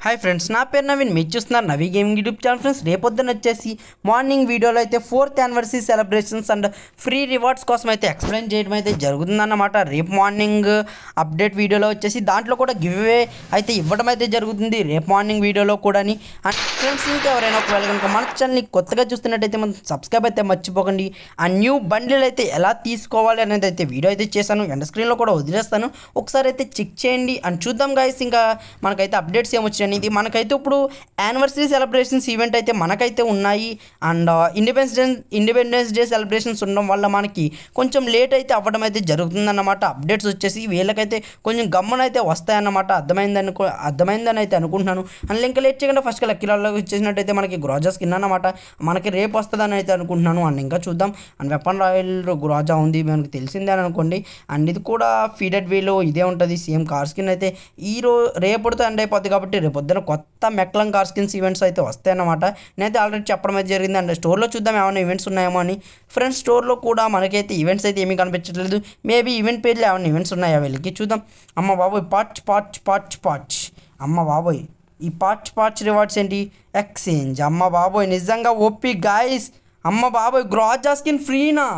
hi friends నా పేరు నవీన్ మీరు చూస్తున్నారు Navi gaming YouTube channel friends రేపొద్దున వచ్చేసి మార్నింగ్ వీడియోలో అయితే fourth anniversary celebrations and free rewards కోసం అయితే ఎక్స్ప్లెయిన్ చేయడం అయితే జరుగుతుందన్నమాట రేపు మార్నింగ్ అప్డేట్ వీడియోలో వచ్చేసి దాంట్లో కూడా గివ్ అవే అయితే ఇవ్వడం అయితే జరుగుతుంది రేపు మార్నింగ్ వీడియోలో కూడా అండ్ ఫ్రెండ్స్ ఇంకా ఎవరైనా ఒకవేళ కనుక మన ఛానల్ని కొత్తగా చూస్తున్నట్టయితే మనం సబ్స్క్రైబ్ అయితే మర్చిపోకండి ఆ న్యూ బండిల్ అయితే ఎలా తీసుకోవాలి అనేది అయితే వీడియో అయితే చేశాను ఎండ స్క్రీన్లో కూడా వదిలేస్తాను ఒకసారి అయితే చెక్ చేయండి అండ్ చూద్దాం గాయస్ ఇంకా మనకైతే అప్డేట్స్ ఏమొచ్చాయి అనేది మనకైతే ఇప్పుడు యానివర్సరీ సెలబ్రేషన్స్ ఈవెంట్ అయితే మనకైతే ఉన్నాయి and independence day independence day celebrations ఉండడం వల్ల మనకి కొంచెం లేట్ అయితే అవ్వడం అయితే జరుగుతుందన్నమాట అప్డేట్స్ వచ్చేసి వీళ్ళకైతే కొంచెం గమ్మన అయితే వస్తాయన్నమాట అర్థమైందని కూ- అర్థమైందని అయితే అనుకుంటున్నాను అండ్ ఇంకా లేట్ చేయకుండా ఫస్ట్ లక్కీలలో వచ్చేసినట్టయితే మనకి గ్రోజా స్కిన్ అన్నమాట మనకి రేపు వస్తుందని అయితే అనుకుంటున్నాను అండ్ ఇంకా చూద్దాం అండ్ వెపన్ రాయల్ గ్రోజా ఉంది మనకి తెలిసిందే అని అనుకోండి అండ్ ఇది కూడా ఫీడెడ్ వీలో ఇదే ఉంటుంది సేమ్ కార్ స్కిన్ అయితే ఈ రో రేపటితో ఎండ్ అయిపోద్ది కాబట్టి రేపు పొద్దున కొత్త మెక్లం కార్ స్కిన్స్ ఈవెంట్స్ అయితే వస్తాయన్నమాట నేనైతే ఆల్రెడీ చెప్పడం అయితే జరిగింది అండ్ స్టోర్లో చూద్దాం ఏమైనా ఈవెంట్స్ ఉన్నాయేమో అని ఫ్రెండ్స్ స్టోర్లో కూడా మనకైతే ఈవెంట్స్ అయితే ఏమీ కనిపించట్లేదు మేబీ ఈవెంట్ పేర్లు ఏమైనా ఈవెంట్స్ ఉన్నాయా వీళ్ళకి చూద్దాం అమ్మ బాబోయ్ పాచ్ పాచ్ పాచ్ పాచ్ అమ్మ బాబోయ్ ఈ పాచ్ పాచ్ రివార్డ్స్ ఏంటి ఎక్స్చేంజ్ అమ్మ బాబోయ్ నిజంగా ఒప్పి గాయస్ అమ్మ బాబోయ్ గ్రాజా స్కిన్ ఫ్రీనా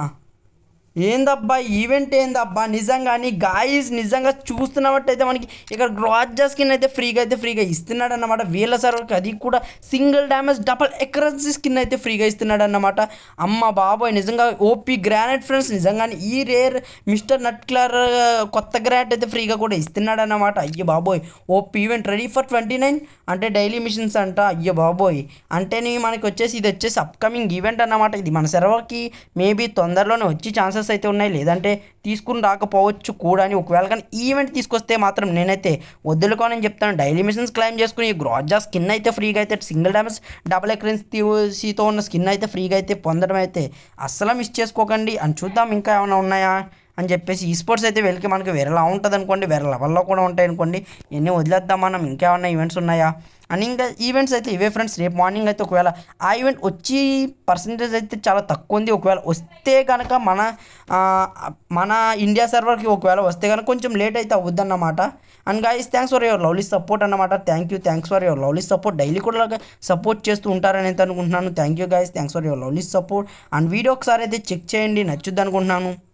ఏందబ్బా ఈవెంట్ ఏందబ్బా నిజంగాని గాయస్ నిజంగా చూస్తున్నట్టయితే మనకి ఇక్కడ గ్రాజా స్కిన్ అయితే ఫ్రీగా అయితే ఫ్రీగా ఇస్తున్నాడు అన్నమాట వీళ్ళ సర్వర్కి అది కూడా సింగిల్ డ్యామేజ్ డబల్ ఎకరెన్సీ స్కిన్ అయితే ఫ్రీగా ఇస్తున్నాడు అన్నమాట అమ్మ బాబోయ్ నిజంగా ఓపీ గ్రానైట్ ఫ్రెండ్స్ నిజంగాని ఈ రేర్ మిస్టర్ నట్ క్లర్ కొత్త గ్రానైట్ అయితే ఫ్రీగా కూడా ఇస్తున్నాడు అన్నమాట అయ్యో బాబోయ్ OP event ready for twenty nine అంటే డైలీ మిషన్స్ అంట అయ్యో బాబోయ్ అంటేని మనకి వచ్చేసి ఇది వచ్చేసి అప్కమింగ్ ఈవెంట్ అన్నమాట ఇది మన సర్వర్కి మేబీ తొందరలోనే వచ్చి ఛాన్సెస్ అయితే ఉన్నాయి లేదంటే తీసుకుని రాకపోవచ్చు కూడా అని ఒకవేళ కానీ ఈవెంట్ తీసుకొస్తే మాత్రం నేనైతే వదులుకోనని చెప్తాను డైలీ మిషన్స్ క్లైమ్ చేసుకుని ఈ గ్రాజా స్కిన్ అయితే ఫ్రీగా అయితే సింగిల్ డ్యామేజ్ డబుల్ ఎక్రెన్సీతో ఉన్న స్కిన్ అయితే ఫ్రీగా అయితే పొందడం అయితే అస్సలు మిస్ చేసుకోకండి అని చూద్దాం ఇంకా ఏమైనా ఉన్నాయా అని చెప్పేసి ఈ స్పోర్ట్స్ అయితే వెళ్ళి మనకి వేరేలా ఉంటుంది అనుకోండి వేరే లెవెల్లో కూడా ఉంటాయి అనుకోండి ఇవన్నీ వదిలేద్దాం మనం ఇంకేమన్నా ఈవెంట్స్ ఉన్నాయా అని ఇంకా ఈవెంట్స్ అయితే ఇవే ఫ్రెండ్స్ రేపు మార్నింగ్ అయితే ఒకవేళ ఆ ఈవెంట్ వచ్చి పర్సంటేజ్ అయితే చాలా తక్కువ ఉంది ఒకవేళ వస్తే కనుక మన ఆ, మన ఇండియా సర్వర్కి ఒకవేళ వస్తే కనుక కొంచెం లేట్ అయితే అవుద్దన్నమాట and guys thanks for your lovely support అన్నమాట thank you thanks for your lovely support daily కూడా సపోర్ట్ చేస్తూ ఉంటారని అయితే అనుకుంటున్నాను thank you guys thanks for your lovely support and video ఒకసారి అయితే చెక్ చేయండి నచ్చుద్ది అనుకుంటున్నాను